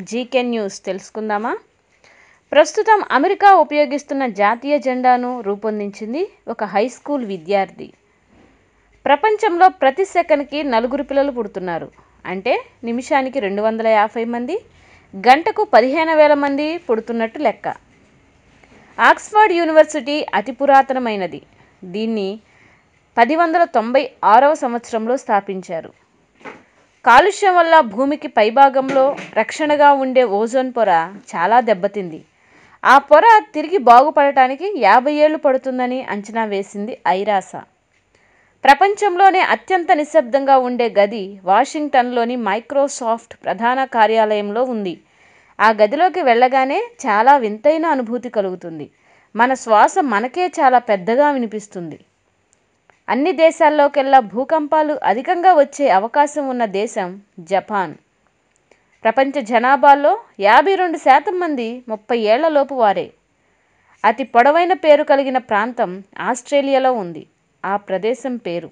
GK news తెలుసుకుందామా ప్రస్తుతం America ఉపయోగిస్తున్న జాతీయ జెండాను రూపొందించింది ఒక హై స్కూల్ విద్యార్థి ప్రపంచంలో ప్రతి సెకండ్కి నలుగురు పిల్లలు పుడుతున్నారు అంటే నిమిషానికి రెండు వందల యాభై మంది గంటకు పదిహేను వేల మంది పుడుతున్నట్టు లెక్క ఆక్స్ఫర్డ్ యూనివర్సిటీ అతి పురాతనమైనది దీన్ని పది వందల తొంభై ఆరవ సంవత్సరంలో స్థాపించారు కాలుష్యం వల్ల భూమికి పైభాగంలో రక్షణగా ఉండే ఓజోన్ పొర చాలా దెబ్బతింది ఆ పొర తిరిగి బాగుపడటానికి యాభై ఏళ్ళు పడుతుందని అంచనా వేసింది ఐరాస ప్రపంచంలోనే అత్యంత నిశ్శబ్దంగా ఉండే గది వాషింగ్టన్లోని మైక్రోసాఫ్ట్ ప్రధాన కార్యాలయంలో ఉంది ఆ గదిలోకి వెళ్ళగానే చాలా వింతైన అనుభూతి కలుగుతుంది మన శ్వాస మనకే చాలా పెద్దగా వినిపిస్తుంది అన్ని దేశాల్లోకెల్లా భూకంపాలు అధికంగా వచ్చే అవకాశం ఉన్న దేశం జపాన్ ప్రపంచ జనాభాలో యాభై రెండు శాతం మంది ముప్పై ఏళ్లలోపు వారే అతి పొడవైన పేరు కలిగిన ప్రాంతం ఆస్ట్రేలియాలో ఉంది ఆ ప్రదేశం పేరు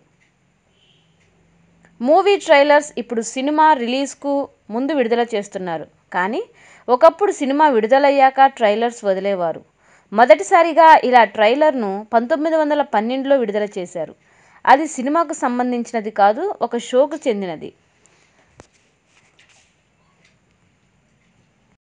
మూవీ ట్రైలర్స్ ఇప్పుడు సినిమా రిలీజ్కు ముందు విడుదల చేస్తున్నారు కానీ ఒకప్పుడు సినిమా విడుదలయ్యాక ట్రైలర్స్ వదిలేవారు మొదటిసారిగా ఇలా ట్రైలర్ను పంతొమ్మిది వందల పన్నెండులో విడుదల చేశారు అది సినిమాకు సంబంధించినది కాదు ఒక షోకు చెందినది